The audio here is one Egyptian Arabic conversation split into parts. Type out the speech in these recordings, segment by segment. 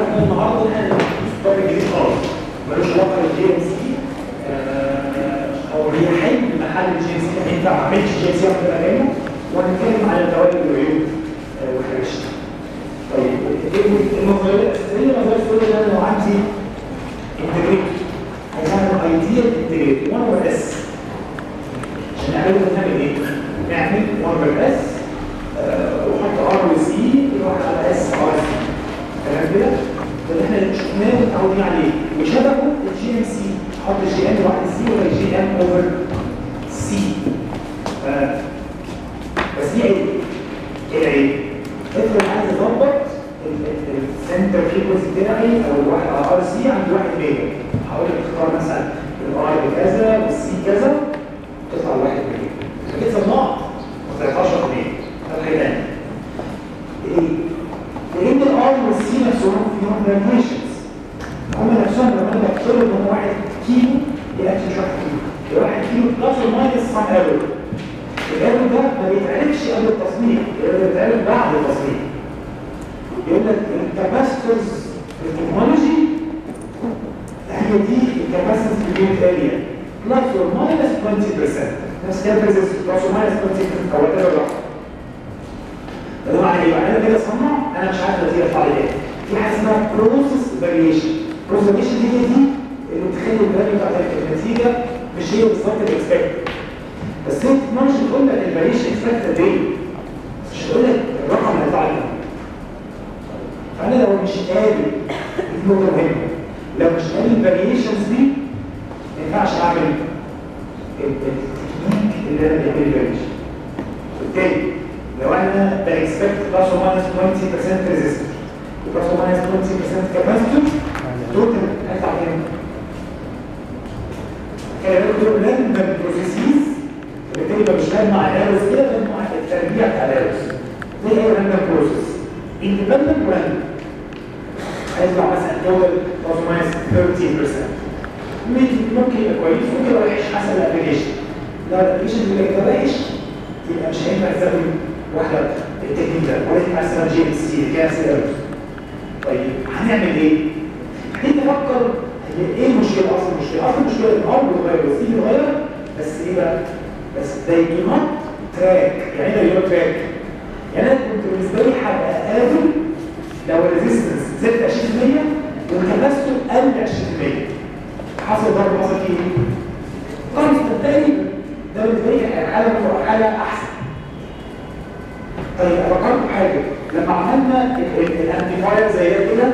ان النهارده احنا توبيك جديد خالص ملوش علاقه بالجي ام سي هو بيحل محل الجي ام سي ينفع ما اعملش جي ام سي واخد مكانه وهنتكلم على الفوائد والعيوب آه، والحاجات دي. طيب المظاهر الاساسيه مظاهر السوري ان انا لو عندي انتجريت عايز اعمل ايديال انتجريت 1 اوفر اس عشان نعمله نعمل ايه؟ نعمل 1 اوفر اس وحط ار وسي يروح على اس ار سي تمام كده؟ ده اللي احنا شفناه ومتعودين عليه وشبهه الجي ام سي حط جي ام واحد سي ولا جي ام اوفر سي بس دي عيب ايه العيب؟ افرض عايز اظبط السنتر فريكونسي بتاعي او الواحد على ار سي عند 1 ميجا هقول لك اختار مثلا الار بكذا والسي كذا تطلع 1 ميجا فجيت صنعت ما طلعتهاش 1 ميجا طب حاجه ثانيه ايه؟ لان الار والسي نفسهم فيهم فاريشنز هم نفسهم لما انا بفترض ان هو 1 كيلو يبقى مش 1 كيلو يبقى 1 كيلو بلس اور ماينس سم ايرور الايرور ده ما بيتعرفش قبل التصنيع الايرور بيتعرف بعد التصنيع يقول لك الكاباسيتورز التكنولوجي هي دي الكاباسيتورز في اليونت اريا بلس اور ماينس 20% نفس كده بلس اور ماينس 20% او وات ايفر ده معنى ايه؟ معنى انا كده اصنع انا مش عارف النتيجه تطلع لي ايه في حاجه اسمها بروسيس فاريشن بروسيس فاريشن دي هي دي اللي بتخلي الفاليو بتاعت النتيجه مش هي بالظبط الاكسبكت بس هي التكنولوجي بتقول لك الفاريشن اكسبكت ايه مش هتقول لك الرقم اللي هيطلع لي فانا لو مش قابل دي نقطه مهمه لو مش قابل الفاريشنز دي ما ينفعش اعمل التكنيك اللي انا بيعمل الفاريشن بالتالي لو انا باكسبكت بلس اور ماينس 20% ريزيستور بلس اور ماينس 20% كاباسيتور توتال هيطلع كام؟ كان دول راندم بروسيسز وبالتالي يبقى مش راندم مع الايرز كده راندم مع التربيع بتاع الايرز زي اي راندم بروسيس اندبندنت راندم هيطلع مثلا توتال بلس اور ماينس 13% ممكن يبقى كويس ممكن يبقى وحش حسب الابلكيشن لو الابلكيشن يبقى وحش يبقى مش هينفع استخدم واحده التكنيك ده ولا ينفع استخدم جي ام سي كاس ايرز طيب هنعمل ايه؟ هنيجي نفكر هي ايه المشكله اصلا المشكله؟ اصلا المشكله الارض بتتغير والسي بيتغير بس ايه بقى؟ بس they do not track يعني ايه ده تراك؟ يعني انا كنت بالنسبه لي هبقى قادر لو الريزستنس زادت 20% والكباستور قل 20% حصل ضرب حصل فيه ايه؟ كونستنت تقريبا ده بالنسبه لي حاله حاله احسن طيب فكرت بحاجه لما عملنا الانتيفاير زي ده كده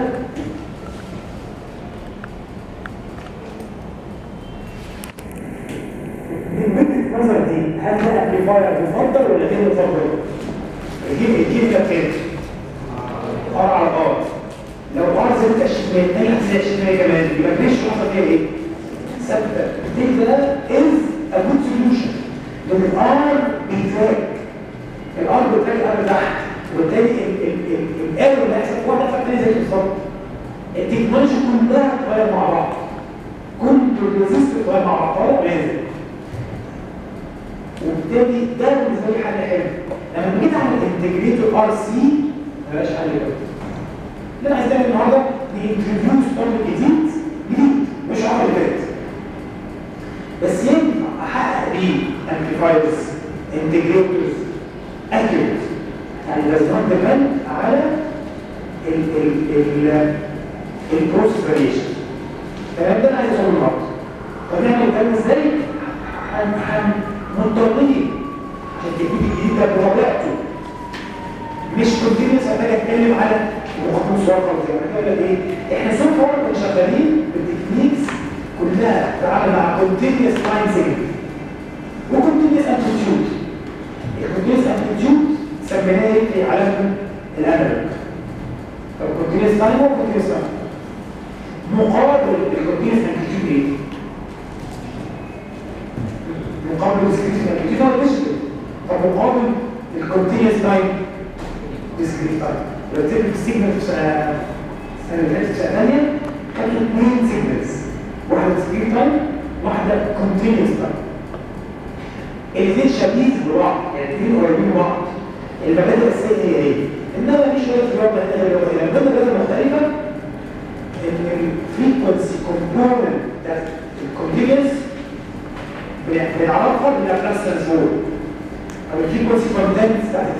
من وجهه نظر دي هل ده امبليفاير مفضل ولا غير مفضل؟ الجيم الجيم ده فين؟ ار على ار لو ار زادت 20 الثانيه هتزيد 20 كمان يبقى الريش حصل فيها ايه؟ ثابته دي ده از ا جود سوليوشن لان الار بيتراك الار بتلاقي الار تحت وبالتالي الايرور اللي هيحصل في واحده فاكتوري زي بالظبط التكنولوجي كلها بتتغير مع بعض كل الريزيست بتتغير مع بعض طالع ونازل وبالتالي ده بالنسبه لي حل حلو لما جيت اعمل انتجريتور ار سي ما بقاش حل كده اللي انا عايز اعمل النهارده نينتروديوس توبيك جديد جديد مش عمل اللي فات بس ينفع احقق بيه امبليفايرز انتجريتورز accurate يعني does not depend على ال ال ال البروسيس فاريشن تمام ده انا عايز اقوله النهارده طب نعمل الكلام ازاي؟ هن مضطرين عشان التكنيك الجديد ده بطبيعته مش كونتينوس انا اتكلم على مخصوص رقم زي ما كده ايه؟ احنا سو فار كنا شغالين بالتكنيكس كلها بتتعامل مع كونتينوس تايم سيجنال وكونتينوس امبليتيود الكونتينوس امبليتيود سميناه في علم الانالوج طب كونتينوس تايم وكونتينوس تايم مقابل الكونتينوس امبليتيود ايه؟ مقابل الديسكريت امبليتيود هو ديجيتال طب مقابل الكونتينوس تايم ديسكريت تايم لو تكتب السيجنال في سنه السنه اللي فاتت في سنه ثانيه كانوا اثنين سيجنالز واحده ديسكريت تايم واحده كونتينوس تايم الاثنين شبيه ببعض يعني الاثنين قريبين من بعض المبادئ الاساسيه هي ايه؟ انما في شويه رياضه هنا رياضه هنا المبادئ الرياضه مختلفه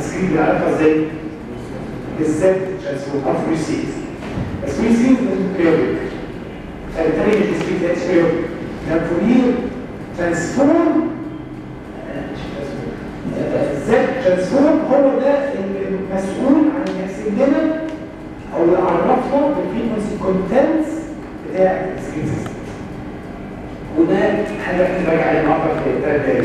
الديسكريت بنعرفها ازاي؟ بالذات ترانسفورم او فري سيز بس فري سيز بيريودك فبالتالي الديسكريت اتس بيريودك ده فورير ترانسفورم الذات ترانسفورم هو ده المسؤول عن ان يحسب لنا او يعرفنا بالفريكونسي كونتنتس بتاع الديسكريت سيستم وده حاجه احنا راجع عليها النهارده في الثلاث دقايق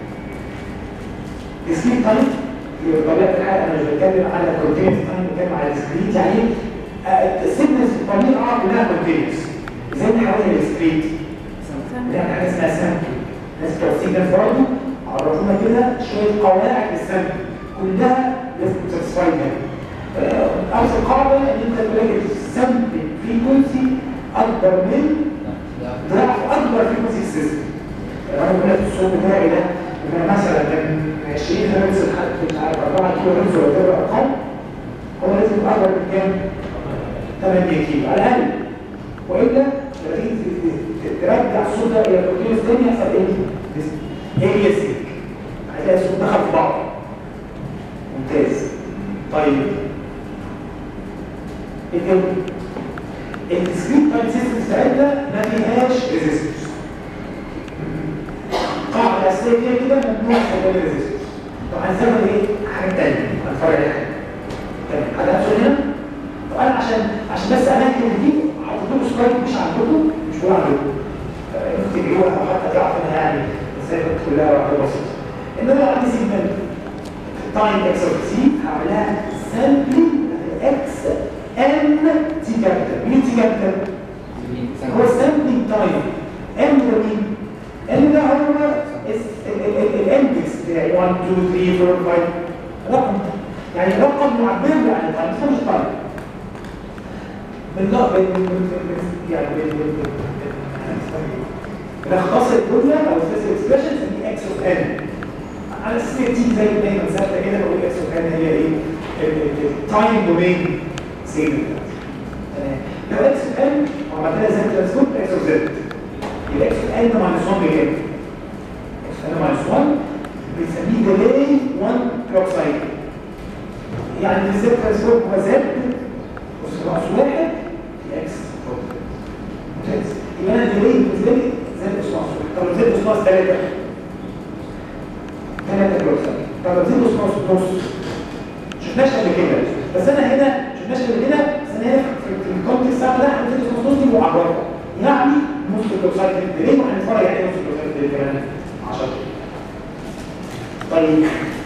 ديسكريت تايم بطبيعه الحال انا مش بتكلم على كونتينوس تايم بتكلم على ديسكريت يعني السيجنالز في الطبيعه كلها كونتينوس زي الحوالي الديسكريت يعني حاجه اسمها سامبل الناس بتوع السيجنالز برضه عرفونا كده شويه قواعد للسامبل كلها لازم تساتسفاي يعني ابسط قاعده ان انت تلاقي السامبل فريكونسي اكبر من ضعف اكبر فريكونسي السيستم انا بقول لك الصوت بتاعي ده لما مثلا كان 20 هرتز لحد مش عارف 4 كيلو هرتز ولا كده ارقام هو لازم يبقى اكبر من كام؟ 8 كيلو على الاقل والا لما تيجي ترجع الصوت ده الى الكونتينوس تاني يحصل ايه؟ ايه يسلك هتلاقي الصوت دخل في بعض ممتاز طيب ايه تاني؟ الديسكريت تايم سيستم بتاعتنا ما فيهاش ريزيستنس قاعده اساسيه كده كده ممنوع استخدام الريزيستنس طب هنزود ايه؟ حاجه ثانيه هنتفرج على حاجه تمام حد هتقول هنا؟ طب انا عشان عشان بس اماكن دي حاطط لكم سلايد مش عندكم مش هو عندكم تجيبوها او حتى تعرفوا انها يعني ازاي كلها واحده بسيطه ان انا عندي سيجمنت تايم اكس اوف سي هعملها سامبلي اكس ان تي كابيتال مين تي كابيتال؟ هو سامبلينج تايم ان ده مين؟ ان ده هو الاندكس بتاعي 1 2 3 4 5 رقم يعني رقم معبر لي عن التايم مش تايم بالله يعني بنختصر الجمله او الفيزيكال اكسبريشن دي اكس اوف ان على اساس ان تيجي زي دايما ثابته كده بقول اكس اوف ان هي ايه؟ التايم دومين سيجنال لو اكس اوف ان وعملت لها زي ترانسفورم اكس اوف زد يبقى اكس اوف ان ماينس 1 بكام؟ اكس اوف ان ماينس 1 بنسميه ديلي 1 كلوك سايكل يعني في الزد ترانسفورم هو زد بص ناقص واحد في اكس ممتاز يبقى انا ديلي بالنسبه لي زد اس ناقص طب لو زد اس ناقص 3 3 كلوك سايكل طب لو زد اس ناقص نص شفناش قبل كده بس انا هنا شفناش قبل كده بس انا هنا في الكونتكست بتاع ده هنبتدي في نص دي معرفه يعني نص كلوكسايد ديلي وهنتفرج عليه نص كلوكسايد ديلي كمان 10 طيب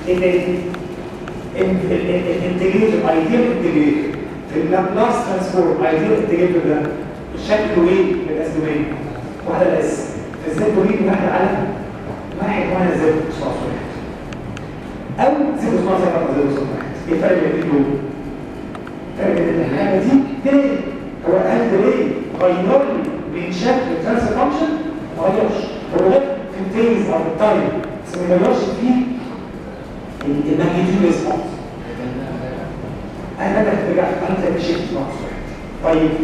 الانتجريتور ايديال انتجريتور في اللابلاس ترانسفورم ايديال انتجريتور ده شكله ايه بالاس دومين؟ واحده الاس فالزد دومين واحد على واحد واحد زد صفر واحد او زد صفر صفر زد صفر واحد ايه الفرق بين الاثنين دول؟ الفرق بين الحاجه دي تاني هو هل تلاقي غير لي من شكل الترانسفير فانكشن ما غيرش هو ده في الفيز او التايم بس ما غيرش فيه الماجنتيود ريسبونس انا بدات ترجع انت شيفت ناقص واحد طيب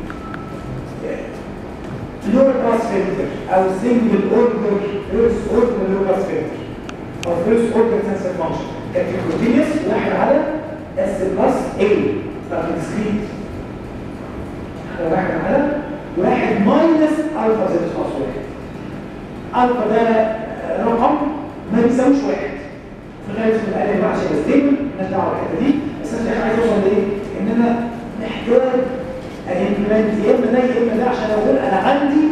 لور باس فلتر او سنجل اوردر فيرست اوردر لور باس فلتر او فيرست اوردر ترانسفير فانكشن كانت الكونتينيوس واحد على اس بلس اي بتاعت الديسكريت واحد على واحد ماينس الفا زائد ناقص واحد الفا ده رقم ما بيساويش واحد في غايه من الالف بقى عشان ستيبل مالناش دعوه بالحته دي بس انا في الاخر عايز اوصل لايه؟ ان انا محتاج امبلمنت يا اما ده يا اما ده عشان اقول انا عندي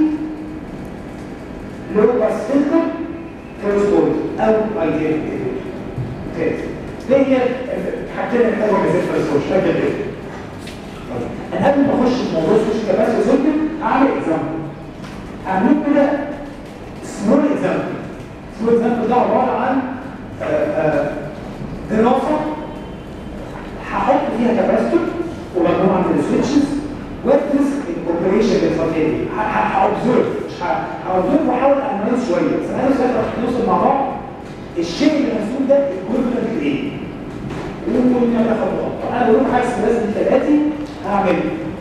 لو باس فلتر فيرست او ايديال ممتاز دي هي حاجتين الحلوه اللي زي فيرست مش فاكر ايه انا قبل ما اخش في موضوع سوشيال كاباسيتي سيركل هعمل اكزامبل هعمل كده سمول اكزامبل سمول اكزامبل ده عباره عن دراسه هحط فيها كاباسيتور ومجموعه من السويتشز وادرس الاوبريشن الخطيه دي هاوبزرف مش هاوبزرف واحاول اناليز شويه بس انا ساعتها نوصل مع بعض الشيء اللي مسؤول ده ايكويفالنت لايه؟ وممكن ناخد خطوه انا بقول حاجه لازم ثلاثي هعمل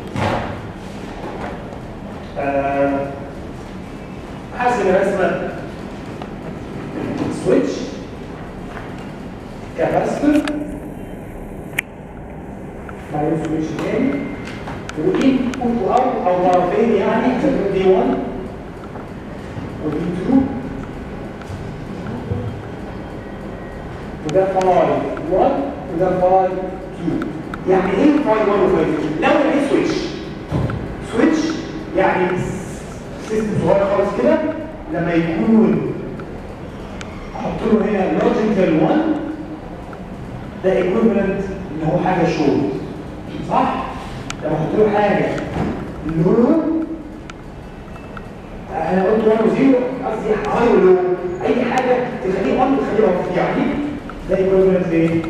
آه حاسب الرسمه سويتش كاباسيتور وإن أوت أو أو طرفين يعني هتبقى دي 1 ودي 2 وده فاي 1 وده فاي 2 يعني ايه فاي 1 وفاي 2 لو لقيت سويتش سويتش يعني سيستم صغير خالص كده لما يكون احط له هنا لوجيكال 1 ده ايكويفالنت ان هو حاجه شورت صح لما احط له حاجه لو انا قلت 1 و0 قصدي هاي ولو اي حاجه تخليه 1 تخليه اوف يعني ده ايكويفالنت لايه؟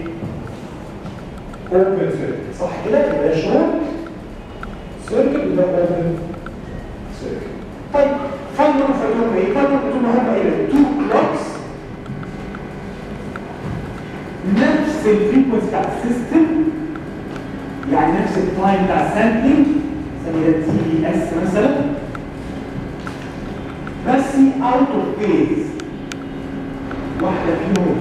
اوبن سيركت صح كده يبقى ده شورت سيركت وده اوبن سيركت طيب فاينل فاينل ايه؟ فاينل قلت لهم هم ايه؟ تو كلوكس نفس الفريكونسي بتاع السيستم يعني نفس التايم بتاع السامبلينج سميها تي بي اس مثلا بس اوت اوف فيز واحده فيهم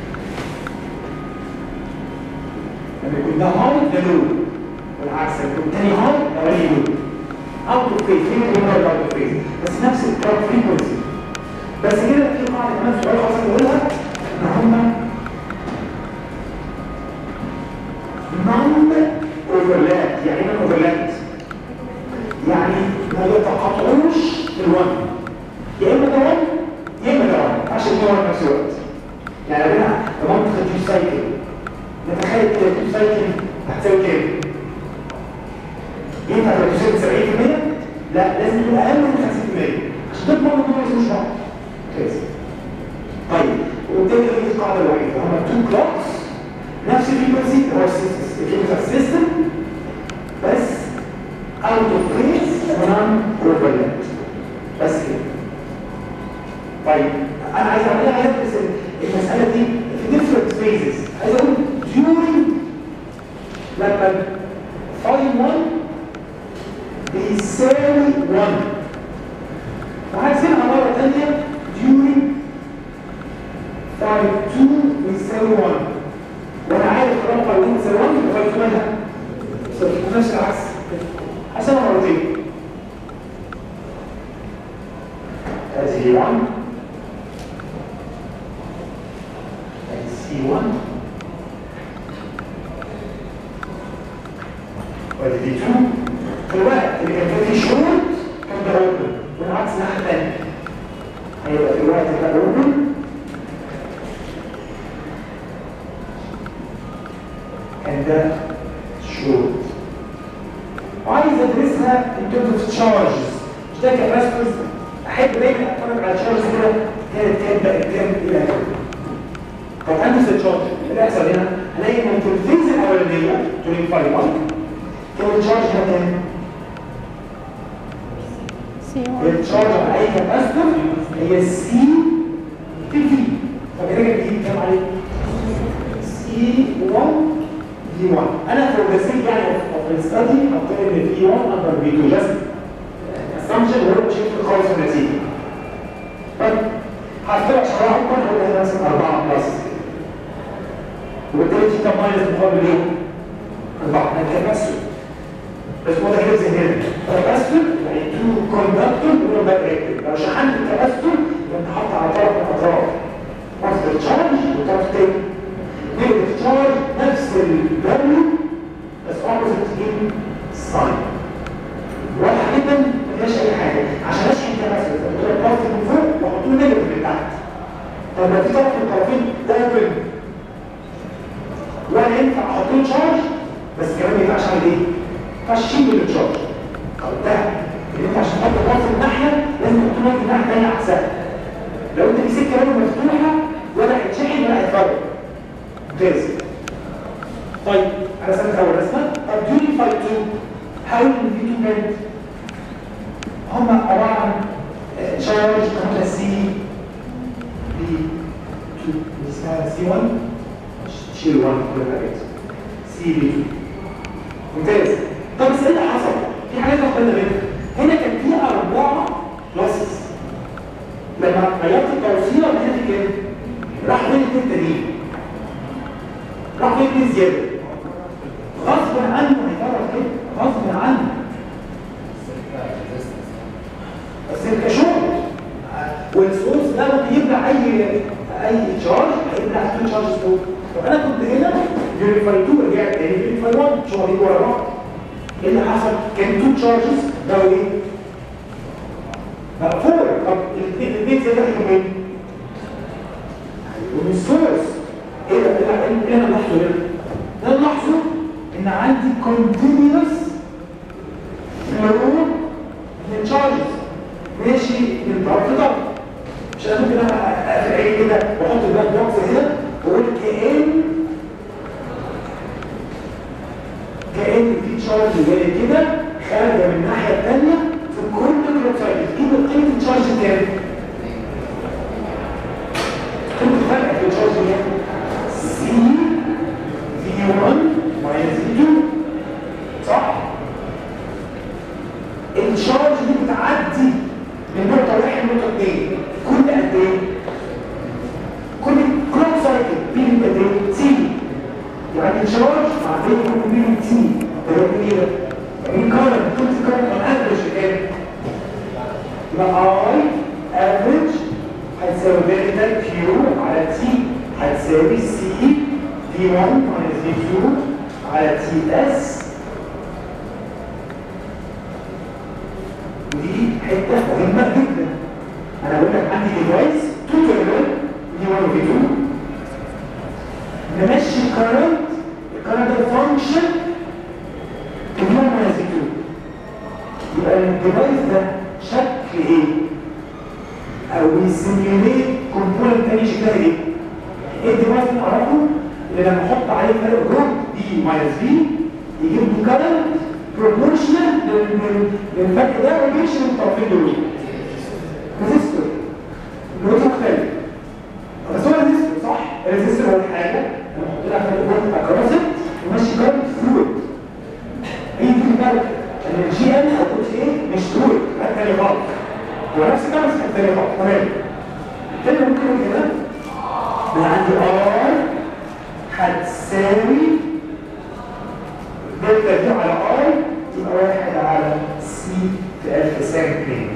لما يكون ده هاي ده لو والعكس لما يكون تاني هاي ده ولي لو اوت اوف فيز فين هو اوت اوف فيز بس نفس الكلوك فريكونسي بس كده في قاعده كمان صغيره خالص نقولها ان هم نون اوفرلاب يعني ايه اوفرلاب يعني ما يتقاطعوش الوان يا اما ده وان يا اما ده وان عشان هو في نفس الوقت يعني لو انا لو انت خدت سايكل نتخيل كده تجيب سايكل هتساوي كام؟ ينفع لو تساوي 70% لا لازم تكون اقل من 50% عشان تضمن ان هم يسموش بعض كويس طيب وبالتالي هي القاعده الوحيده هم تو كلوكس نفس الفريكونسي هو الفريكونسي سيستم بس اوت اوف فيس ونون اوفرلاب بس كده طيب انا عايز اعملها عايز ادرس المساله دي في ديفرنت فيزز عايز اقول during لما فاي 1 بيساوي 1 وعايزينها مره ثانيه during فاي 2 بيساوي 1 وانا عارف طالما فاي 1 بيساوي 1 يبقى فاي 2 مالها صفر نفس العكس عشان مرتين هذه 1 هذه سي 1 وادي دي 2 في الوقت اللي كان فيه شورت كان ده اوبن والعكس الناحيه الثانيه هيبقى في الوقت اللي ده اوبن كان ده شورت وعايز ادرسها in terms of charges مش ده كاباسيتورز احب دايما اتفرج على الشارجز كده كانت كام بقت كام الى كام طب هندرس الشارج اللي هيحصل هنا هلاقي ان في الفيز الاولانيه تورين فاي 1 كان الشارج هنا كام؟ سي الشارج على اي كاباسيتور هي سي في في فكده كده بيجيب كام عليه؟ سي 1 في 1 انا في الرسيل يعني في الستادي حطيت ان في 1 اندر في 2 جاست اسامبشن وهو مش هيفرق خالص في النتيجه طيب هفترق شرائح اكبر هقول هنا مثلا 4 بلس وبالتالي في كام ماينس مقابل ايه؟ 4 ده كاباسيتور بس هو ده كده هنا كاباسيتور يعني تو كوندكتور بيقولوا باك ريكتد لو شحنت الكاباسيتور يبقى انت حاطط على طرف من الاطراف مصدر تشارج وطرف تاني نيجاتيف تشارج نفس الفاليو بس اوبوزيت ان ساين واضح جدا ما فيهاش اي حاجه عشان اشحن كاباسيتور بتقول الطرف من فوق واحط له نيجاتيف من تحت طب لو في طرف من الطرفين اوبن ولا ينفع احط له تشارج بس كمان ما ينفعش اعمل ايه؟ ما ينفعش اشيل التشارج قلتها ان انت عشان تحط طرف الناحيه لازم تحط طرف الناحيه الثانيه عكسها لو انت في سكه منه مفتوحه ولا هيتشحن ولا هيتفرج ممتاز طيب على سبيل اول رسمه طب ديوري فاي 2 حاول ان في 2 بنت هم عباره عن شارج قناه سي بي 2 اسمها سي 1 شيل 1 كل الحاجات سي بي 2 ممتاز طب بس ايه اللي حصل؟ في حاجات مختلفه منها هنا كان في اربعه بلاسز لما غيرت التوصيله كانت كام؟ راح فين الحته دي؟ راح فين دي زياده؟ غصب عنه هيفرق كده غصب عنه اي اي تشارج هيبقى لها تو تشارجز فوق طب انا كنت هنا فيريفاي 2 رجعت تاني فيريفاي 1 شو هيجوا ورا بعض ايه اللي حصل؟ كان تو تشارجز بقوا ايه؟ بقى فور طب الاثنين الاثنين زي ده مين؟ ومن السورس ايه ده؟ ايه اللي انا لاحظه هنا؟ ده اللي لاحظه ان عندي continuous flow من charges ماشي من طرف لطرف مش انا ممكن اقفل عيني كده واحط الباك بوكس هنا واقول كأن كأن في تشارج جاي كده خارجه من الناحيه الثانيه في كل كلوك سايكل كده قيمه التشارج كام؟ كنت فرق في التشارج كام؟ سي في 1 ماينس في 2 صح؟ الشارج دي بتعدي من نقطة واحد لنقطة اثنين كل قد ايه؟ كل كلوك سايكل بين قد ايه؟ تي يعني الشارج مع بين بين تي ده يقول ايه ده؟ يعني كارنت كنت كارنت اون افريج كام؟ يبقى اي افريج هتساوي دلتا كيو على تي هتساوي سي في 1 ماينس في 2 على تي اس ودي حته مهمه جدا انا بقول لك عندي ديفايس تو تيرمينال في 1 وفي 2 نمشي الكرنت الكرنت ده فانكشن في 1 ماينس 2 يبقى الديفايس ده شكل ايه؟ او بيسيميوليت كومبوننت تاني شكلها ايه؟ ايه الديفايس اللي اعرفه اللي لما احط عليه فرق جروب دي ماينس بي يجيب لي كرنت بروبورشنال للفرق ده وبيمشي من الطرفين دول ريزيستور اللي هو مختلف بس هو ريزيستور صح؟ الريزيستور هو حاجه لما احط لها فرق جروب اكروس وماشي كارنت فلويد هي دي الفرق ان الجي ام او ايه مش فلويد حاجه ثانيه خالص هو نفس الكلام بس حاجه ثانيه خالص تمام كده ممكن اقول كده انا عندي ار هتساوي دلتا دي على اي يبقى واحد على سي في الف سامبلينج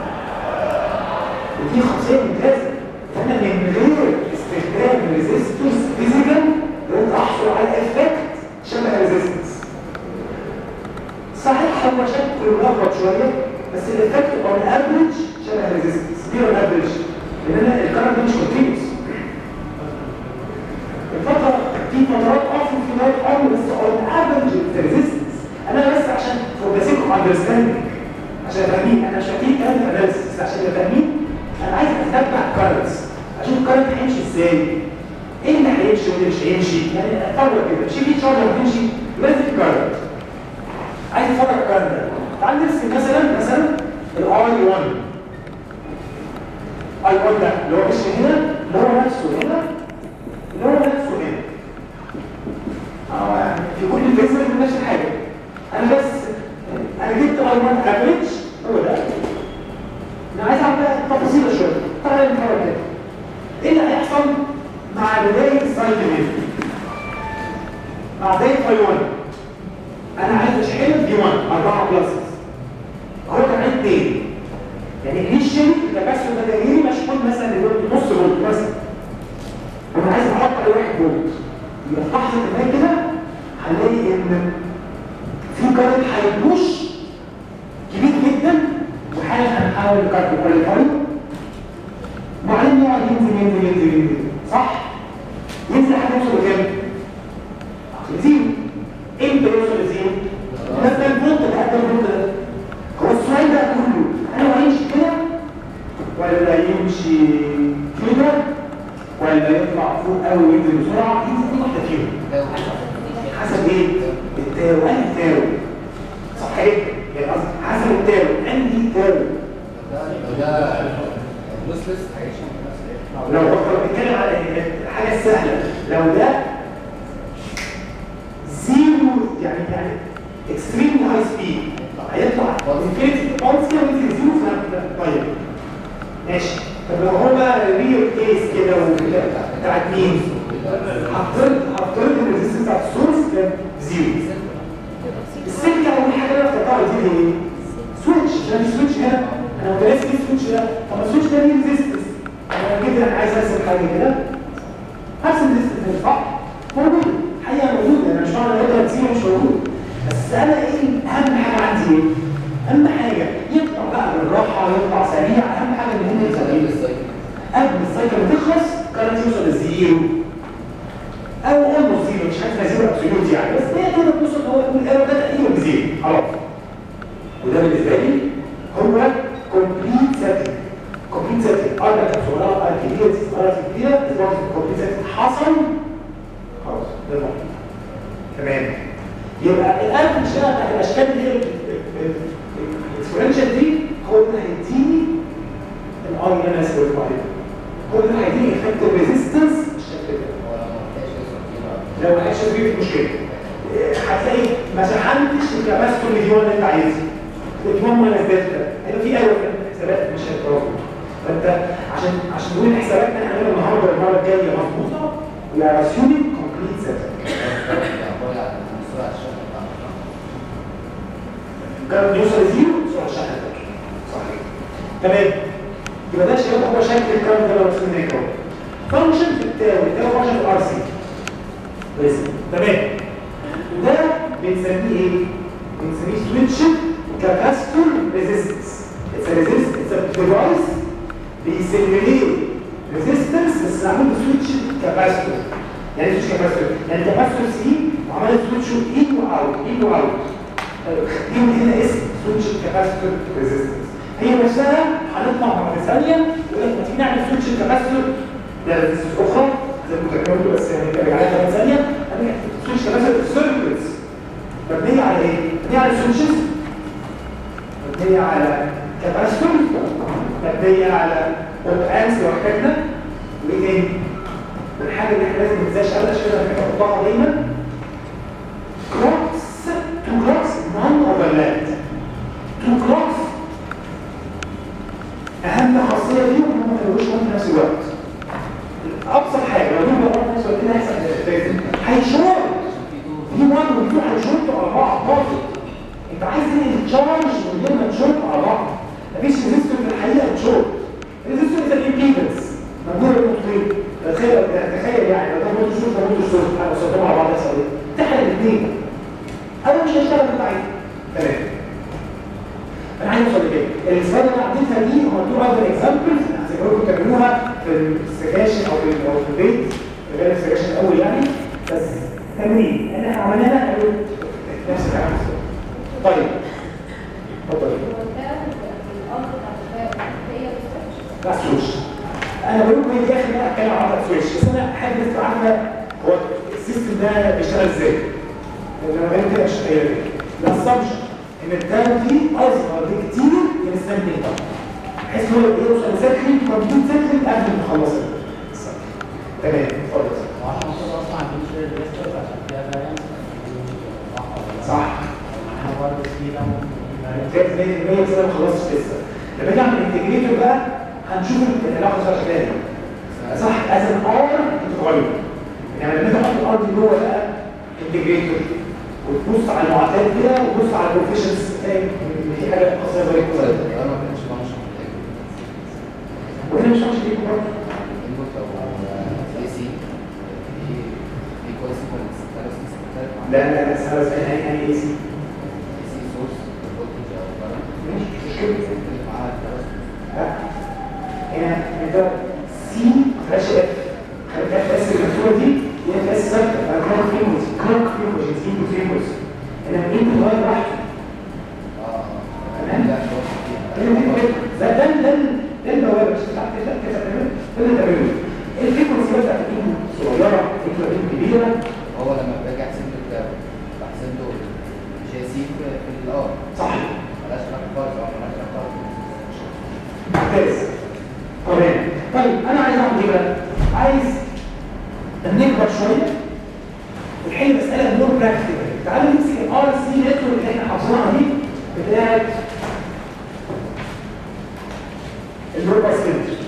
ودي خاصيه ممتازه فانا من غير استخدام ريزيستورز فيزيكال قدرت احصل على افكت شبه ريزيستنس صحيح هو شكل ملخبط شويه بس الافكت او الافريج شبه ريزيستنس دي الافريج لان انا الكلام ده مش كونتينوس الفتره في فترات اوف وفي فترات اون بس اون افريج ريزيستنس انا بس عشان فور ذا سيك اوف اندرستاندينج عشان فاهمين انا مش فاهمين كلام اناليسيس عشان فاهمين انا عايز اتتبع كارنتس اشوف الكارنت هيمشي ازاي ايه اللي هيمشي واللي مش هيمشي يعني اتطور كده مش في تشارج هتمشي لازم في كارنت عايز اتفرج على الكارنت ده تعال نرسم مثلا مثلا الاي 1 اي 1 ده اللي هو مش هنا اللي هو نفسه هنا اللي هو نفسه هنا اه يعني في كل الفيزر نفس الحاجه انا بس انا جبت اي 1 افريج هو ده انا عايز اعمل تفاصيل شويه تعالى نتفرج كده ايه اللي هيحصل مع بدايه السايكل هنا مع بدايه اي 1 انا عايز اشحنه دي 1 4 بلس هو كان عايز 2 يعني انيشالي التكسر ده تغييري مشحون مثلا لفولت نص فولت مثلا انا عايز احط عليه 1 فولت يبقى في لحظه ما كده هنلاقي ان في كارت هيبوش كبير جدا وحالا هنحاول الكارت كواليفاي وبعدين يقعد ينزل ينزل ينزل ينزل صح؟ ينزل لحد يوصل لكام؟ لزيرو امتى يوصل لزيرو؟ ده ده الفولت ده ده الفولت ده هو السؤال ده كله انا هيمشي كده ولا يمشي كده ولا يطلع فوق قوي وينزل بسرعه ينزل في واحده فيهم حسب ايه؟ التاو انهي تاو صح ايه؟ يعني قصدي حسب التاو انهي تاو لو لو بنتكلم على الحاجه السهله لو ده زيرو يعني يعني اكستريم هاي سبيد هيطلع انفينيتي اونس كده وينزل زيرو في نفس طيب ماشي طب لو هو بقى ريل كيس كده وكده بتاعت مين؟ هفترض هفترض ان الريزستنس بتاعت السورس كان زيرو السلكه اول حاجه انا افتكرتها دي ايه؟ سويتش عشان في سويتش هنا انا متناسي ايه السويتش ده؟ طب السويتش ده ليه ريزستنس جيت انا عايز ارسم حاجه كده ارسم ديستنس صح موجود حقيقه موجوده انا مش معنى ان انت تسيبه مش موجود بس انا ايه اهم حاجه عندي ايه؟ اهم حاجه يطلع بقى بالراحه يطلع سريع اهم حاجه ان هو يطلع ايه؟ قبل السايكل ما تخلص كانت يوصل للزيرو او اولموست زيرو مش حاجه زيرو ابسولوت يعني بس هي تقدر توصل هو يقول الايرور ده تقريبا بزيرو خلاص وده بالنسبه لي هو كومبليت سيتنج كومبليت سيتنج ارجع صغيره ار كبيره صغيره كبيره اذا كومبليت سيتنج حصل خلاص ده الموضوع تمام يبقى الان الشارع بتاعت الاشكال اللي هي الاكسبرنشال دي هو اللي هيديني الار اللي انا سويت عليه هو اللي هيديني افكت الريزيستنس بالشكل ده لو ما كانش فيه مشكله هتلاقي ما شحنتش الكباستور اللي انت عايزه الاتمام ولا دلتا هيبقى في ايوه في الحسابات مش هيتراضوا فانت عشان عشان نقول الحسابات اللي هنعملها النهارده المره الجايه مظبوطه we are assuming complete set كان يوصل لزيرو يوصل الشحن صحيح تمام يبقى ده شباب هو شكل الكلام ده لو وصلنا هيك فانكشن في التاو التاو فانكشن في الار سي بس تمام وده بنسميه ايه؟ بنسميه سويتش كاباستور ريزيستنس اتس ريزيست اتس ديفايس بيسيميليت ريزيستنس بس معمول بسويتش كاباستور يعني سويتش كاباستور يعني كاباستور سي وعملت سويتش ان واوت ان واوت دي هنا اسم سويتش كاباستور ريزيستنس هي نفسها هنطلع بعد ثانيه يقول لك ما تيجي نعمل سويتش كاباستور لريزيستنس اخرى زي ما ذكرت بس يعني نرجع عليها كمان ثانيه سويتش كاباستور سيركتس مبنيه على ايه؟ مبنيه على سويتشز مبنيه على كاباستور مبنيه على اوب امس لوحدنا وايه تاني؟ والحاجه اللي احنا لازم ما ننساش ابدا عشان كده بنحطها دايما كلوكس تو كلوكس نون اوفرلاب تو كلوكس اهم خاصيه فيهم هم ما يقولوش في نفس الوقت ابسط حاجه لو دول بقى نفس الوقت هيحصل هيشورت في 1 و 2 هيشورتوا على بعض برضه انت عايز ايه تشارج من غير ما تشورت على بعض مفيش ريزيستور في الحقيقه تشورت ريزيستور ده الامبيدنس موجوده النقطتين تخيل تخيل يعني لو ده برضه شورت ده برضه شورت انا وصلتهم على بعض يحصل ايه؟ تحرق الاثنين او مش هيشتغل انت عايز تمام انا عايز اوصل لكده الاسباب اللي انا عديتها دي هم تو اذر اكزامبلز هتقدروا تعملوها في السكاشن او في او في البيت غير السكاشن الاول يعني بس تمرين اللي احنا عملناها قالوا نفس الكلام طيب اتفضل لا سويتش انا بقول لكم في اخر بقى اتكلم عن سويتش بس انا احب بس عارفه هو السيستم ده بيشتغل ازاي لان انا غير كده مش قايل الاسامبشن ان الداتا دي اصغر بكتير من السامبل ده بحيث ان هو يوصل لسكرين كومبليت سكرين قبل ما يخلص تمام اتفضل صح ممتاز 100% بس انا ما خلصتش لسه لما نيجي نعمل انتجريتور بقى هنشوف العلاقه صار شكلها ايه صح از ان ار بتتغير يعني لما نيجي نحط الار دي جوه بقى انتجريتور وتبص على المعادلات كده وتبص على البروفيشنز تلاقي ان في حاجه خاصه زي كده وهنا مش ماشي ليه برضه لا لا لا سنة اسمها يعني يعني اي سي هنا انت سي فلاش اف اف اس المكتوبه دي هي اف اس ثابته كلوك فريكونسي كلوك فريكونسي سي فريكونسي انا مين بتغير براحته تمام ده ده ده ده البوابه مش بتاعت كده كده تمام ده اللي تعمله الفريكونسي بتاعت الايد صغيره الايد كبيره هو لما باجي احسب له بحسب له جي سي في الار صح ملهاش علاقه خالص او ملهاش علاقه خالص ممتاز تمام طيب انا عايز اعمل ايه بقى؟ عايز نكبر شويه ونحل مساله مور براكتيكال تعالوا نمسك الار سي نتورك اللي احنا حافظينها دي بتاعت اللوبا سنتر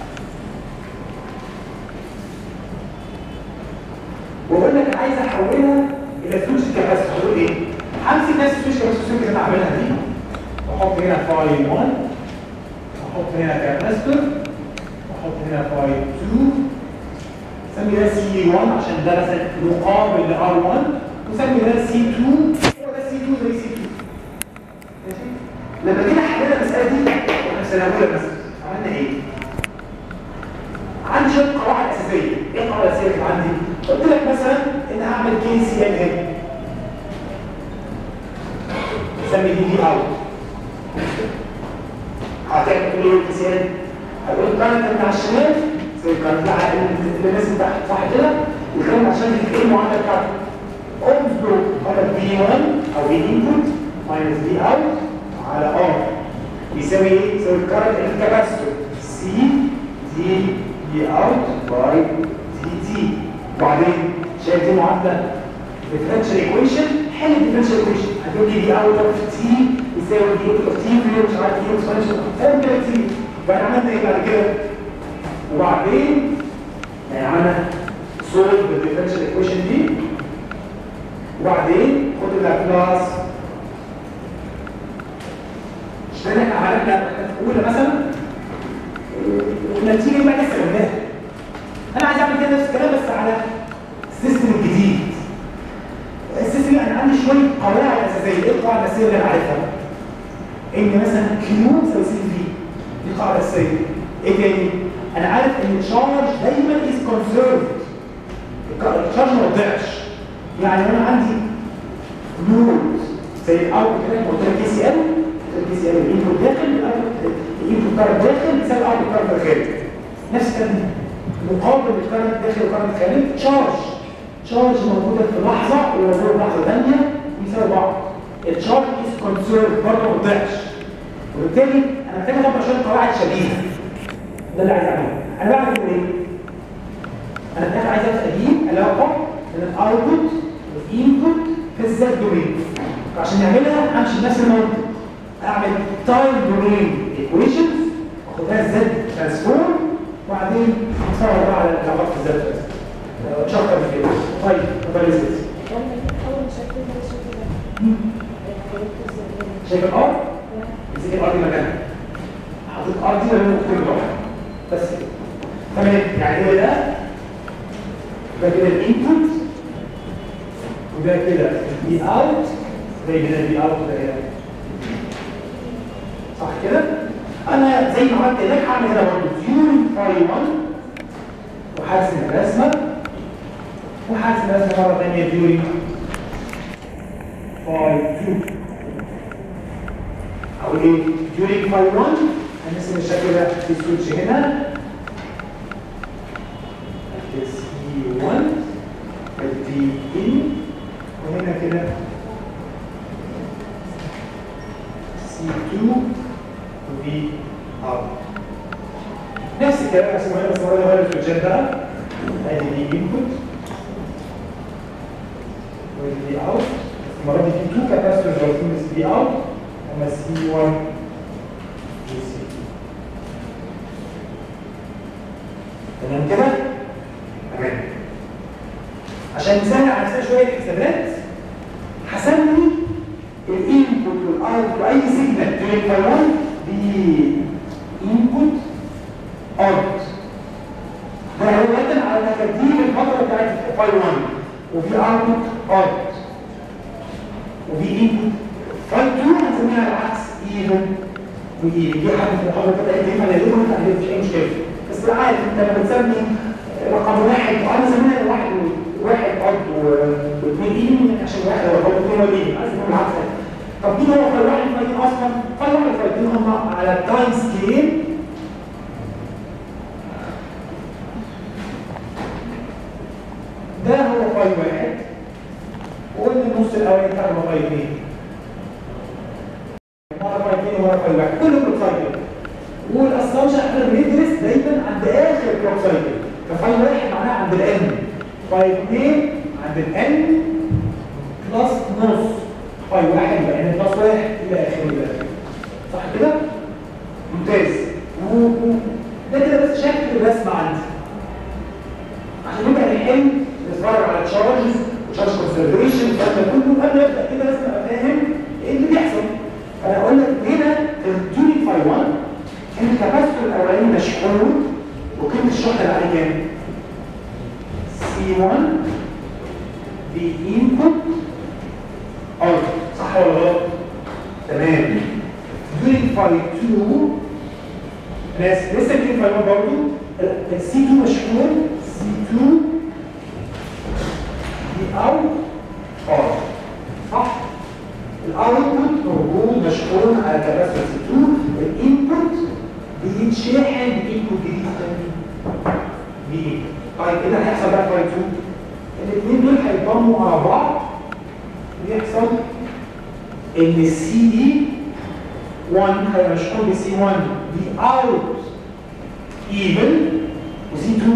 واقول لك عايز احولها الى سويتش كاباسيتور هقول ايه؟ همسك نفس السويتش كاباسيتور اللي انا عاملها دي واحط هنا فايل 1 واحط هنا كاباسيتور احط هنا فاي 2 سمي ده سي 1 عشان ده مثلا مقابل ل ار 1 وسمي ده سي 2 هو ده سي 2 زي سي 2 ماشي لما جينا حلينا المساله دي احنا في سنه اولى مثلا عملنا ايه؟ عندي شويه قواعد اساسيه ايه القواعد الاساسيه اللي عندي؟ قلت لك مثلا ان هعمل كي سي ال هنا نسمي دي دي اوت هتعمل تقول ايه كي سي ال؟ هتقول كانت انت على الشمال زي كانت اللي نازل تحت صح كده وكان عشان ايه المعادله بتاعته انظر على بي 1 او بي انبوت ماينس بي اوت على ار بيساوي ايه؟ يساوي الكارنت الكاباسيتور سي دي دي اوت باي دي تي وبعدين شايف دي معادله ديفرنشال ايكويشن حل الديفرنشال ايكويشن هتقول لي دي اوت اوف تي يساوي دي اوت اوف تي في مش عارف ايه اكسبانشن فاهم كده كتير يبقى عملنا ايه بعد كده؟ وبعدين يعني عملنا سولف بالديفرنشال ايكويشن دي وبعدين خد اللابلاس اشتغلنا احنا عملنا في اولى مثلا والنتيجه بقى لسه قلناها انا عايز اعمل كده نفس الكلام بس على السيستم الجديد السيستم انا عندي شويه قواعد اساسيه ايه القواعد الاساسيه اللي انا عارفها؟ ان مثلا كيو تساوي سي في دي قاعده اساسيه ايه تاني؟ انا عارف ان التشارج دايما از كونسيرفد التشارج ما وضعش يعني انا عندي نود زي الاوت كده قلت لك كي سي ال الكي سي ال الانبوت داخل الانبوت كارت داخل بيساوي الاوت كارت خارج نفس الكلام مقابل الكارت داخل وكارت خارج تشارج تشارج موجوده في لحظه وموجوده في لحظه ثانيه بيساوي بعض التشارج از كونسيرفد برضه ما وضعش وبالتالي انا محتاج اطبق شويه قواعد شبيهه ده اللي عايز اعمله انا بعمل ايه انا محتاج عايز اجيب علاقه بين الاوتبوت والانبوت في الزد دومين عشان نعملها امشي بنفس المنطق اعمل تايم دومين ايكويشنز واخدها الزد ترانسفورم وبعدين اتصور بقى على العلاقات في الزد مش اكتر من كده طيب موبايل زد شايف الارض؟ امسك الارض مكانها حطيت ارض دي ولا مكتوب لوحدها بس كده تمام يعني ايه ده؟ ده كده الانبوت وده كده البي اوت زي كده البي اوت ده كده صح كده؟ انا زي ما عملت هناك هعمل هنا برضه ديورنج فاي 1 وحاسم الرسمه وحاسم الرسمه مره ثانيه ديورنج فاي 2 او ايه؟ ديورنج فاي 1 هنرسم الشكل ده في سويتش هنا سي 1 دي ان وهنا كده سي 2 وفي اوت نفس الكلام بس مهم بس المره دي غير السويتشات بقى ادي دي انبوت ودي اوت بس المره دي في 2 كاباسيتورز واقفين سي اوت اما سي 1 وسي 2 تمام كده؟ تمام عشان نسهل على نفسنا شويه الحسابات هسمي الانبوت والاوت واي سيجنال during فاي 1 بانبوت اوت ده هو على ترتيب الفتره بتاعت فاي 1 وفي اوتبوت اوت وفي انبوت فاي 2 هنسميها العكس ايفن وايفن دي حاجه في المحاضره كده انت ينفع نقلبها انت مفيش اي مشكله بس عارف انت لما بتسمي رقم واحد انا سميها واحد واحد عض واثنين ايد عشان واحد هو عض واثنين ايد عايز اقول العكس طب مين هو فاي واحد فاي اصلا؟ فاي واحد فاي اثنين هم على التايم سكيل ده هو فاي واحد وقلنا النص الاولاني بتاعه هو فاي اثنين مره فاي اثنين ومره فاي واحد كله كله سايكل والاسامبشن احنا بندرس دايما عند اخر كلوك سايكل ففاي واحد معناها عند الان فاي اثنين عند الان بلس نص فاي واحد يبقى ان بلس واحد الى اخره الى اخره صح كده؟ ممتاز ده كده بس شكل الرسمه عندي عشان نبدا نحل نتفرج على تشارجز وتشارج كونسرفيشن الكلام ده كله قبل ما ابدا كده لازم ابقى فاهم ايه اللي بيحصل انا اقول لك هنا الديوري فاي 1 الكاباسيتور الاولاني مشحون وقيمه الشحنه اللي عليه كام؟ C1 the input output صح ولا غلط؟ تمام during phi 2 ناس لسه في phi 1 برضه ال C2 مشحون C2 the out ار صح؟ الاوتبوت موجود مشحون على كباسيتور C2 الانبوت بيتشحن بانبوت جديد تاني بإيه؟ طيب ايه اللي هيحصل بقى في فاي 2 الاثنين دول هيتضموا على بعض ويحصل ان السي دي 1 هيبقى مشحون بسي 1 دي اوت ايفن وسي 2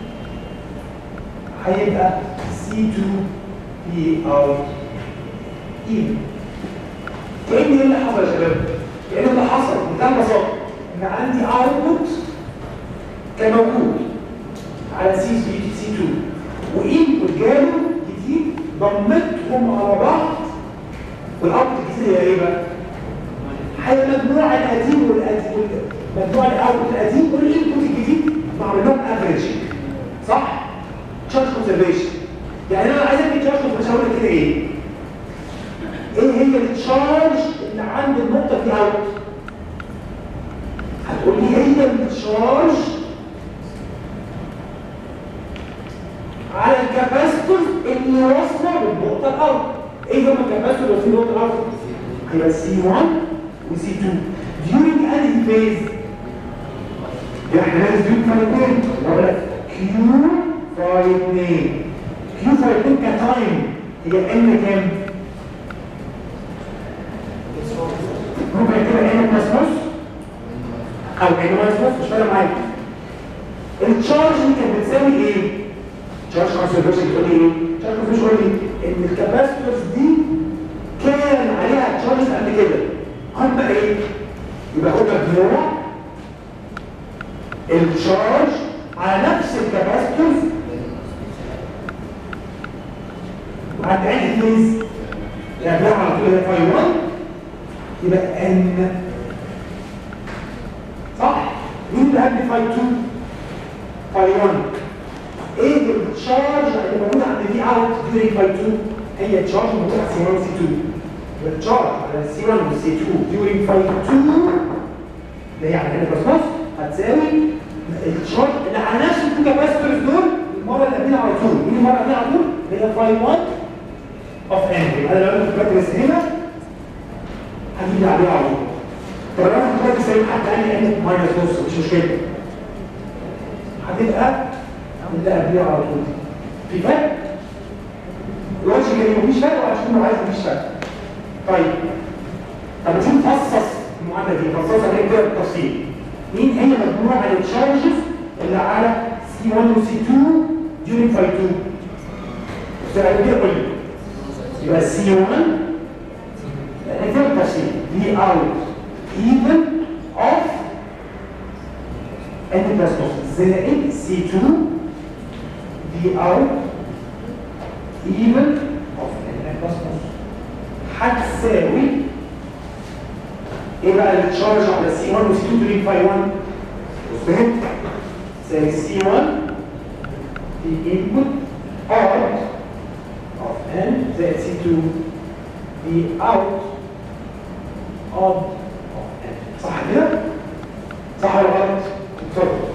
هيبقى سي 2 دي اوت ايفن كأن ايه اللي حصل يا شباب؟ كأن اللي حصل بمنتهى البساطة ان عندي اوتبوت كان موجود على سي سي سي 2 وانبوت جاله جديد ضمتهم على بعض والاوتبوت الجديد هي ايه بقى؟ هي مجموع القديم والقديم مجموع الاوتبوت القديم والانبوت الجديد بعمل لهم افريج صح؟ تشارج كونسرفيشن يعني انا عايز ادي تشارج كونسرفيشن اقول لك كده ايه؟ ايه هي التشارج اللي عند النقطه دي اوت؟ هتقول لي هي التشارج على الكاباستور اللي واصله للنقطه الاول ايه هم الكاباستور اللي واصلين للنقطه الاول هيبقى سي 1 وسي 2 during انهي فيز يعني احنا لازم نجيب فايتين ولا كيو فايتين كيو فايتين كتايم هي ان كام ممكن كده ان بلس نص او ان بلس نص مش فارق معايا التشارج دي كانت بتساوي ايه تشارج كونسرفيشن بتقول لي ايه؟ تشارج كونسرفيشن بتقول لي ان الكاباسيتورز دي كان عليها تشارجز قبل كده هم ايه؟ يبقى هو مجموع التشارج على نفس الكاباسيتورز عند عين فيز يعني على طول هي فاي 1 يبقى ان صح؟ مين اللي قبل فاي 2؟ فاي 1 ايه التشارج اللي موجوده عند دي اوت ديورينج باي 2 هي التشارج موجوده على سي 1 وسي 2 التشارج على سي 1 وسي 2 ديورينج باي 2 اللي هي على هنا بلس نص هتساوي التشارج اللي على نفس التو كاباسيتورز دول المره اللي قبلها على طول مين المره اللي قبلها على طول اللي هي باي 1 اوف ان انا لو انا كنت بدرس هنا هجيب اللي عليها على طول طب لو انا كنت بدرس هنا حد قال لي ان ماينس نص مش مشكله هتبقى اللي قبلها على طول في فرق الوجه كان مفيش فرق وعشان هو عايز مفيش فرق طيب طب نشوف نفصص المعادله دي نفصصها هي كده بالتفصيل مين هي مجموعه التشارجز اللي على سي 1 وسي 2 during فاي 2 السؤال دي قول لي يبقى سي 1 هي كده بالتفصيل دي اوت even of n بلس نص زائد سي 2 دي اوت even of n بلس نص هتساوي ايه بقى التشارج على سي 1 وسي 2 تريد باي 1 فهمت تساوي سي 1 دي انبوت اوت اوف ان زائد سي 2 دي اوت اوف ان صح كده؟ صح ولا غلط؟ اتفضل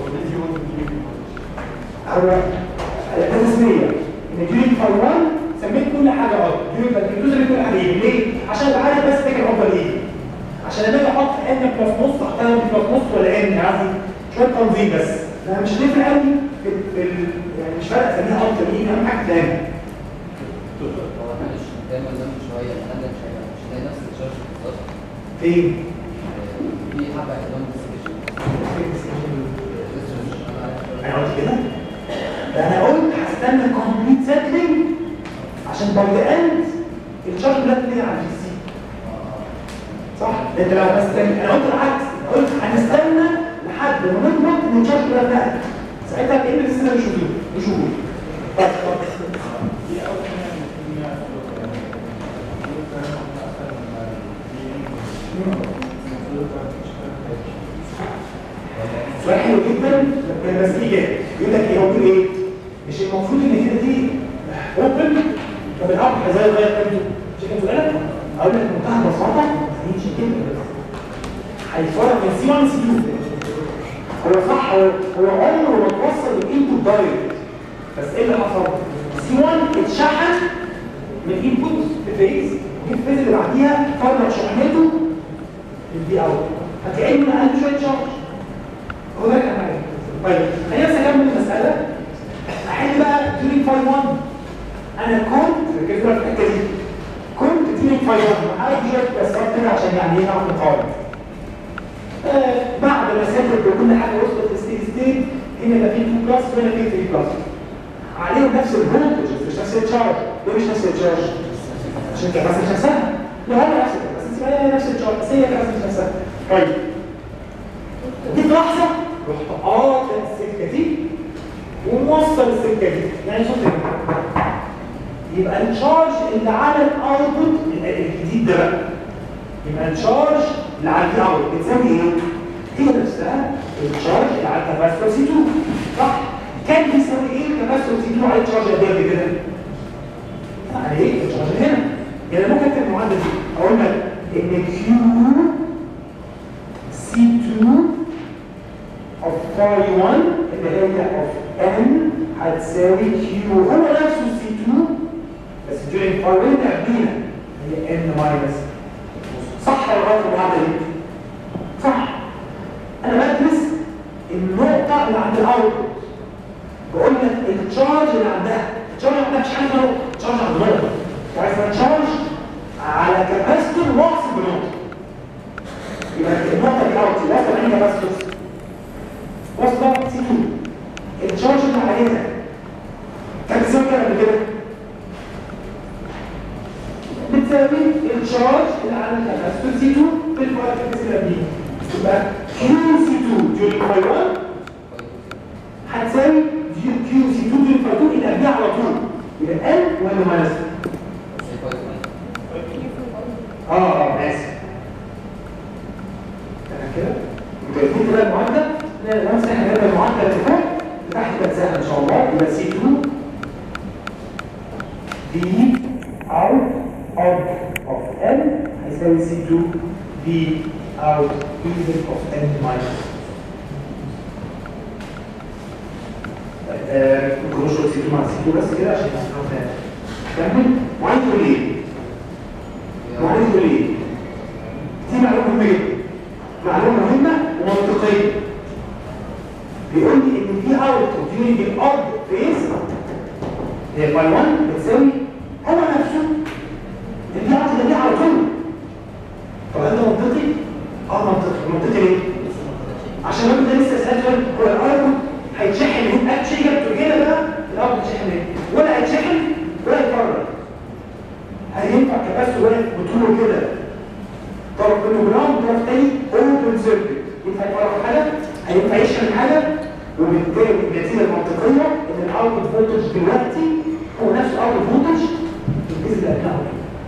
هو الاساسيه ان ديورينج فاي 1 سميت كل حاجه غلط ديورينج فاي 2 سميت كل حاجه ايه ليه؟ عشان ابقى عارف بس فاكر افضل ايه عشان لما اجي احط ان بلس نص احطها ان بلس نص ولا ان قصدي شويه تنظيم بس انا مش هتفرق قوي في, في ال... يعني مش فارق اسميها افضل ايه اهم حاجه تاني هو معلش دايما قدام شويه انا مش هيبقى مش هلاقي نفس الشارج بالظبط فين؟ في حبه قدام ديسكشن انا قلت كده؟ ده انا قلت هستنى كومبليت سيتلينج عشان باي ذا اند الشارج كلها تبني على الجي سي صح؟ انت لو بس انا قلت العكس قلت هنستنى لحد ما نضمن ان الشارج كلها اتنقلت ساعتها كأن لسه مش وجود مش وجود طيب سؤال حلو جدا بس في اجابه يقول لك ايه هو بيقول ايه مش المفروض ان كده دي اوبن طب الاب ازاي يغير قيمته مش كده سؤالك اقول لك بمنتهى البساطه هيمشي كده بس هيتفرج من سي 1 سي 2 هو صح هو هو عمره ما توصل للانبوت دايركت بس ايه اللي حصل؟ سي 1 اتشحن من انبوت في فيز وفي الفيز اللي بعديها فرق شحنته للدي اوت هتلاقيه ان عنده شويه شارج هو ده كان حاجه طيب خلينا بس اكمل المساله احل بقى ديورينج فاي 1 انا كنت ركزوا في الحته دي كنت ديورينج فاي 1 عايز شويه بس كده عشان يعني ايه نعرف نقارن آه، بعد ما سافر بكل حاجه وصلت للستيج ستيت هنا يبقى في 2 بلس وهنا في 3 بلس عليهم نفس الفولتج مش نفس التشارج ليه مش نفس التشارج؟ عشان كده بس مش نفسها لا هو نفس بس هي نفس التشارج بس هي بس مش نفسها طيب جيت لحظه رحت قاطع السكه دي وموصل السكه دي يعني صوت إيه؟ يبقى التشارج اللي على الاوتبوت الجديد ده بقى يبقى التشارج اللي على الاول بتساوي ايه؟ هي نفسها التشارج اللي على الكاباسيتور سي 2 صح؟ كان بيساوي ايه الكاباسيتور سي 2 على التشارج قد ايه قبل كده؟ يعني ايه التشارج هنا؟ يعني ممكن اكتب المعادله دي اقول لك ان كيو سي 2 of phi 1 اللي هي of n هتساوي q هو نفسه سي 2 بس during phi 1 اللي قبليها هي n minus صح ولا غلط المعادله دي؟ صح انا بدرس النقطه اللي عند الاوتبوت بقول لك التشارج اللي عندها التشارج اللي عندها مش حاجه نقطه التشارج عند نقطه وعايز تشارج على كاباسيتور واصل بنقطه يبقى النقطه دي اوت واصله عند كاباسيتور واصله سي 2 التشارج اللي عليها كان بيساوي كام قبل كده؟ بتساوي الشارج اللي على الكاباسيتور سي 2 في الكواليتيز اللي قبليه يبقى كيو سي 2 during فاي 1 هتساوي كيو سي 2 during فاي 2 اللي قبليها على طول يبقى ال ولا ماينس اه اه ماشي تمام كده متفقين كده المعادله لا نفس احنا جبنا المعادله اللي فوق تحت بتسهل ان شاء الله يبقى سي 2 دي out of of n هيساوي C2 B out even of n minus ممكن نشرح C2 مع C2 بس كده عشان نفهم كمل وعايز تقول ايه؟ وعايز تقول ايه؟ دي معلومه مهمه جدا معلومه مهمه ومنطقيه بيقول لي ان في اوت during الاوت فيز هي باي 1 بتساوي هو نفسه اللي يعطي ده على طول طب هل ده منطقي؟ اه منطقي منطقي ليه؟ عشان الراجل ده لسه سأل هو الارض هيتشحن من اكشن جابته كده بقى الارض هيتشحن منين؟ ولا هيتشحن ولا يتفرج هل ينفع كباس واقف بطوله كده طرف منه جرام طرف تاني اوبن سيركت ينفع يتفرج في حاجه؟ هينفع يشحن حاجه وبالتالي النتيجه المنطقيه ان الاوتبوت فولتج دلوقتي هو نفس الاوتبوت فولتج الجزء اللي قبلها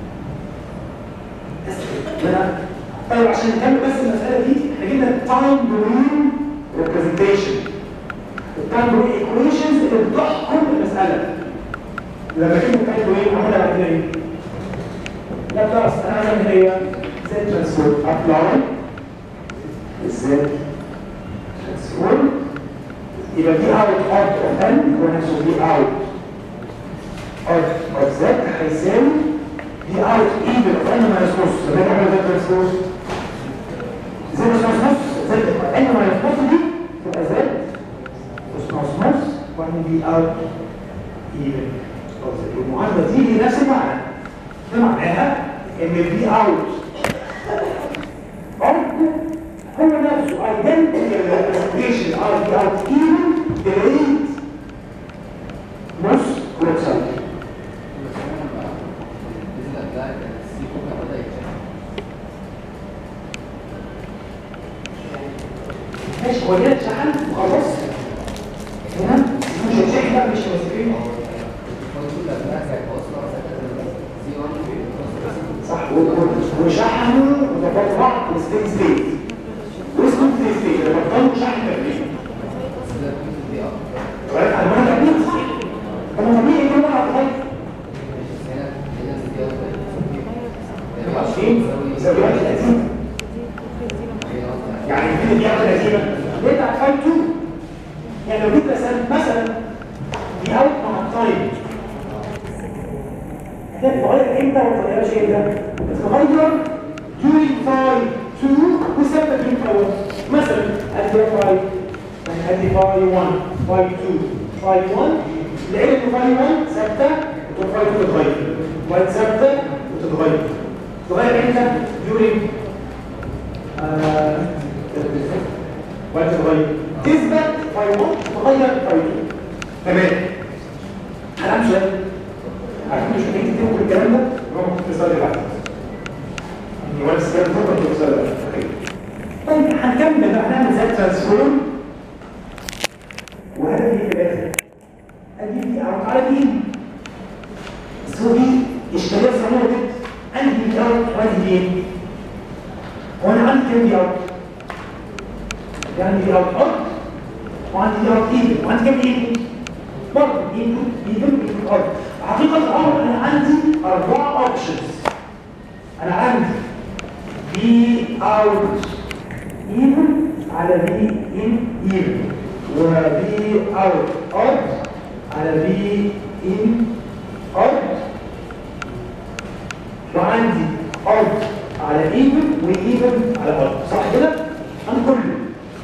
طيب عشان نكمل بس المسألة دي احنا جبنا التايم دومين ريبريزنتيشن التايم دومين ايكويشنز اللي بتحكم المسألة لما كنا التايم دومين عملنا بعد كده ايه؟ لا خلاص انا عايز اعمل ايه؟ زي ترانسفور ابلاي ازاي ترانسفور يبقى دي اوت اوت اوف ان هو نفسه دي اوت اوت اوف زد هيساوي دي اوت ايفن اوف ان ماينس نص لما اجي اعمل ده ترانسفور زي نص نص نص زي ان ماينس نص دي تبقى زد نص نص نص وبعدين دي اوت ايفن اوف زد المعادله دي هي نفس المعنى ده معناها ان الدي اوت هو نفسه identical representation of the out even delayed نص ويتساوي ماشي هو جاي اتشحن وخلاص تمام مش هتشحن بقى مش مسؤولين صح وشحنوا وظبطوا بعض الستيج ستيت واسمه ستيج ستيت لما بطلوا شحن تكليف القديمه اللي هي بتاعت فاي 2 يعني لو جيت رسمت مثلا دي اوت مع التايم هتتغير امتى ولا تغيرش امتى؟ بتتغير during فاي 2 وثابته during فاي 1 مثلا ادي فاي ادي فاي 1 فاي 2 فاي 1 لقيت ان فاي 1 ثابته وتروح فاي 2 تتغير فاي ثابته وتتغير تتغير امتى؟ during آه، وقت تتغير تثبت فاي 1 تغير فاي 2 تمام هنعمل سؤال عارفين مش محتاجين تكتبوا كل الكلام ده هو ممكن في السؤال اللي بعده يعني ولا السؤال اللي فوق ولا السؤال اللي بعده طيب هنكمل بقى هنعمل زي ترانسفورم وهدفي في الاخر اجيب دي او على دي بس هو دي اشكاليه صغيره جدا عندي دي اوت وعندي دي ان هو انا عندي كام دي اوت؟ يعني دي اوت اوت وعندي دي اوت ايفن وعندي كام ايفن؟ برضه ايفن ايفن ايفن اوت حقيقه الامر انا عندي اربع اوبشنز انا عندي بي اوت ايفن على بي ان ايفن وبي اوت اوت على بي ان اوت وعندي اوت على ايفن وايفن على اوت صح كده؟ انا كله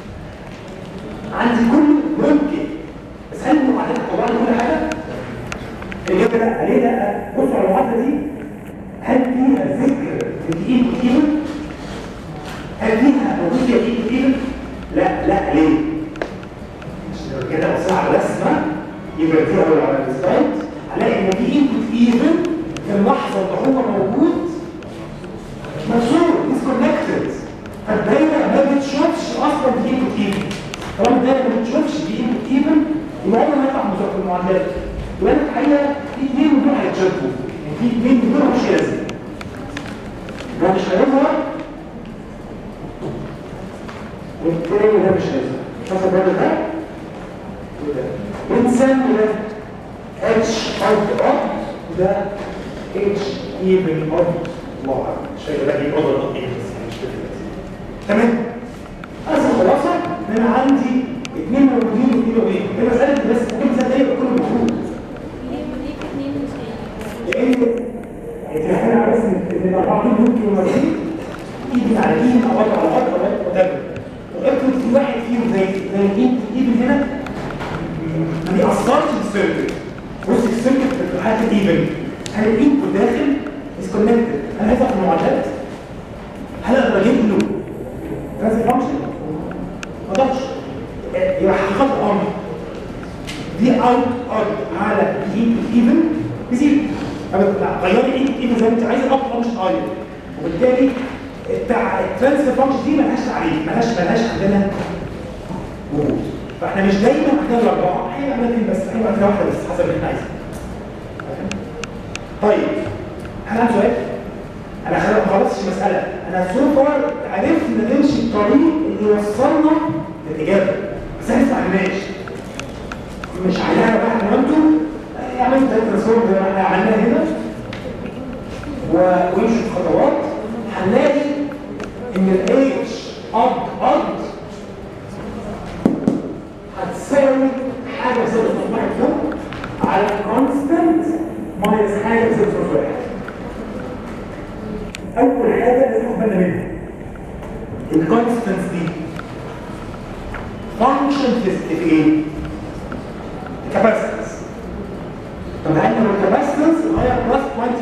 عندي كله ممكن بس هل المعادلات طبعا كل حاجه؟ الإجابة لا ليه لا؟ بصوا على المعادلة دي هل فيها ذكر الإيد والإيفن؟ هل فيها موجود فيها إيد والإيفن؟ لا لا ليه؟ عشان لو كده بصينا على الرسمة يبقى فيها أول على السلايد هلاقي إن في إيد والإيفن في اللحظة اللي هو موجود مفصول ديسكونكتد فالدايرة ما بتشوفش أصلا في إيد والإيفن طالما الدايرة ما بتشوفش في إيد والإيفن يبقى عمره ما يطلع من المعادلات يبقى انت الحقيقه في اثنين من دول هيتشاركوا يعني في اثنين من دول مش لازم ده مش هيظهر والتاني ده مش هيظهر شوف الراجل ده وده بنسمي ده اتش اوت اوت وده اتش ايفن اوت الله اعلم مش هيبقى ده ايه اوت اوت ايه بس مش فاكر تمام اصل خلاصه ان انا عندي اثنين موجودين واثنين وايه هي مساله بس ممكن مساله ايه كله موجود لان اتفقنا على اسم ان الاربعه دول ممكن يمثلوا ايد على ايد او وضع على وضع او وضع وافرض في واحد فيهم زي زي الايد الايد هنا ما بيأثرش في السيركت بص السيركت في حاله الايفن هل الايد داخل ديسكونكتد هل هيطلع في المعادلات؟ هل اقدر اجيب له ترانسفير فانكشن؟ ما اقدرش يبقى حقيقه الامر دي اوت اوت على ايد ايفن بزيرو غيري ايد ايفن زي ما انت عايز اب فانكشن ايضا وبالتالي بتاع الترانسفير فانكشن دي ملهاش تعريف ملهاش ملهاش عندنا وجود فاحنا مش دايما عندنا الاربعه احيانا عندنا اثنين بس احيانا عندنا واحده بس حسب اللي احنا عايزينه طيب هنعمل سؤال انا خلاص ما خلصتش المساله انا سو فار عرفنا نمشي الطريق اللي يوصلنا للاجابه بس احنا ما عملناش مش عليها بقى احنا انتوا عملت الترانسفورم زي ما احنا عملناها هنا ونشوف خطوات هنلاقي ان الاتش اب اب هتساوي حاجه زي واحد فوق على كونستنت ماينس حاجه زي واحد اول حاجه لازم ناخد بالنا منها الكونستنت دي فانكشن في ايه؟ كاباسيتنس طب هل لو الكاباسيتنس اتغير بلس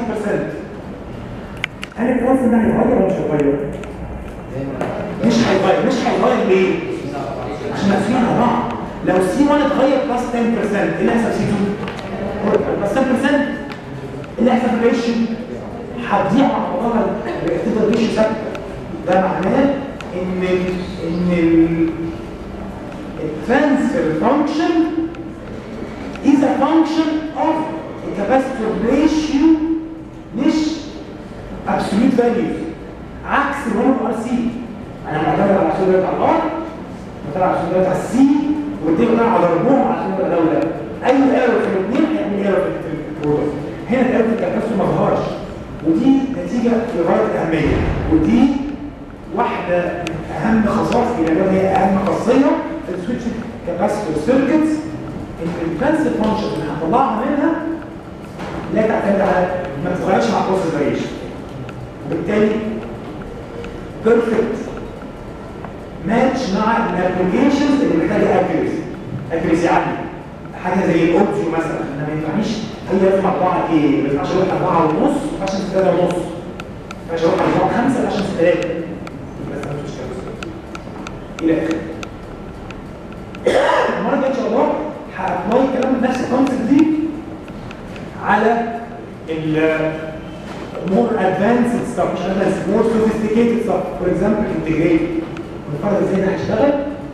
20% هل الكونستنت ده هيتغير ولا مش هيتغير؟ مش هيتغير مش هيتغير ليه؟ عشان مقسومين على بعض لو سي 1 اتغير بلس 10% ايه اللي هيحصل سي 2؟ بلس 10% ايه اللي هيحصل في الريشيو؟ هتضيع مع بعضها تفضل الريشيو ثابته ده معناه ان ال ان ال الترانسفير فانكشن is a function of a capacitor ratio مش absolute values عكس الوان ار سي انا معتمد على عشان دلوقتي على الار معتمد على عشان دلوقتي على السي والدي بتاع على ضربهم عشان يبقى ده وده اي ايرور في الاثنين هيعمل ايرور في البرودكت هنا الايرور في الكاباسيتور ما ظهرش ودي نتيجه في غايه الاهميه ودي واحده من اهم خصائص العلاج هي اهم خاصيه في السويتش كاباسيتور سيركتس ان الترانسفير فانكشن اللي هنطلعها منها لا تعتمد على ما تتغيرش مع بروسيس فاريشن وبالتالي بيرفكت ماتش مع الابلكيشنز اللي محتاجه اكيورسي اكيورسي عاليه حاجه زي الاوديو مثلا انا ما ينفعنيش هي يرفع 4 ايه ما ينفعش اروح 4 ونص ما ينفعش 3 ونص ما ينفعش اروح 4 5 عشان 3 بس انا مش الى اخره المره الجايه ان شاء الله هابلاي كلام نفس الكونسيبت دي على ال more advanced stuff مش advanced more sophisticated stuff for example integrate ونفرض ازاي ده هيشتغل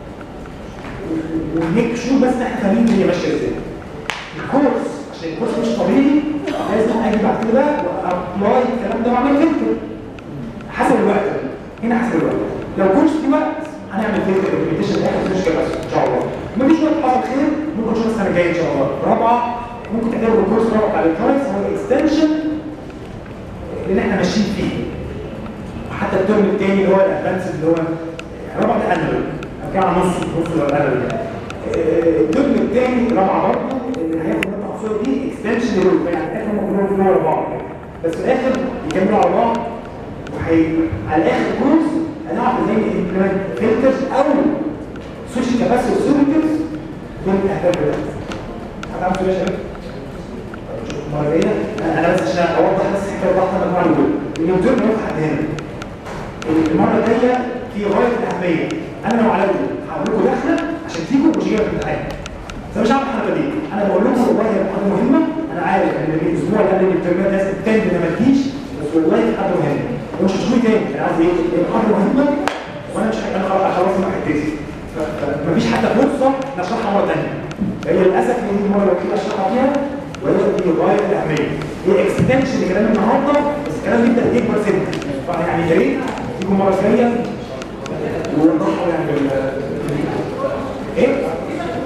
ونيك شو بس احنا فاهمين الدنيا ماشيه ازاي الكورس عشان الكورس مش طبيعي لازم اجي بعد كده وابلاي الكلام ده واعمل فلتر حسب الوقت هنا حسب الوقت لو كنتش في وقت هنعمل فلتر امبلمنتيشن اخر مش مشكله بس ان شاء الله مفيش وقت حصل خير ممكن نشوف السنه الجايه ان شاء الله رابعه ممكن تعتبروا الكورس رابعه بتاع الالكترونكس هو اكستنشن اللي احنا ماشيين فيه حتى الترم الثاني اللي هو الادفانس اللي هو رابعه ده انالوج كان على نص نص اللي هو الانالوج ده الترم الثاني رابعه برضه اللي هياخد من التخصصيه دي اكستنشن للروب يعني احنا ممكن كلهم ورا بعض بس في الاخر يكملوا على بعض وهي على اخر كورس هنعرف ازاي نمبلمنت فلترز او سوشيال كاباسيتي سيركتس ضمن الاهداف بتاعتنا هتعمل كده يا شباب؟ المره الجايه انا بس عشان اوضح بس حكايه وضحت المجموعه الاولى اليوتيوب ما يفتح هنا المره الجايه في غايه الاهميه انا لو على هقول لكم داخله عشان تيجوا مش جايه في الامتحان بس مش عارف الحلقه دي انا بقول لكم والله هي حاجه مهمه انا عارف ان الاسبوع اللي قبل الترميات ناس التاني ما تجيش بس والله دي حاجه مهمه ومش هتشوفي تاني انا عايز ايه؟ هي حاجه مهمه وانا مش انا خلاص خلاص ما حتتي فمفيش حتى فرصه نشرحها مره ثانيه هي للاسف هي دي المره الوحيده اشرحها فيها وهي دي غايه الاهميه هي اكستنشن لكلام النهارده بس الكلام بيبدا يكبر سنه فيعني يا ريت تيجوا المره الجايه ونوضحوا يعني بال ايه؟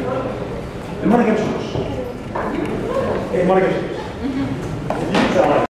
المره الجايه مش هنخش. المره الجايه مش هنخش.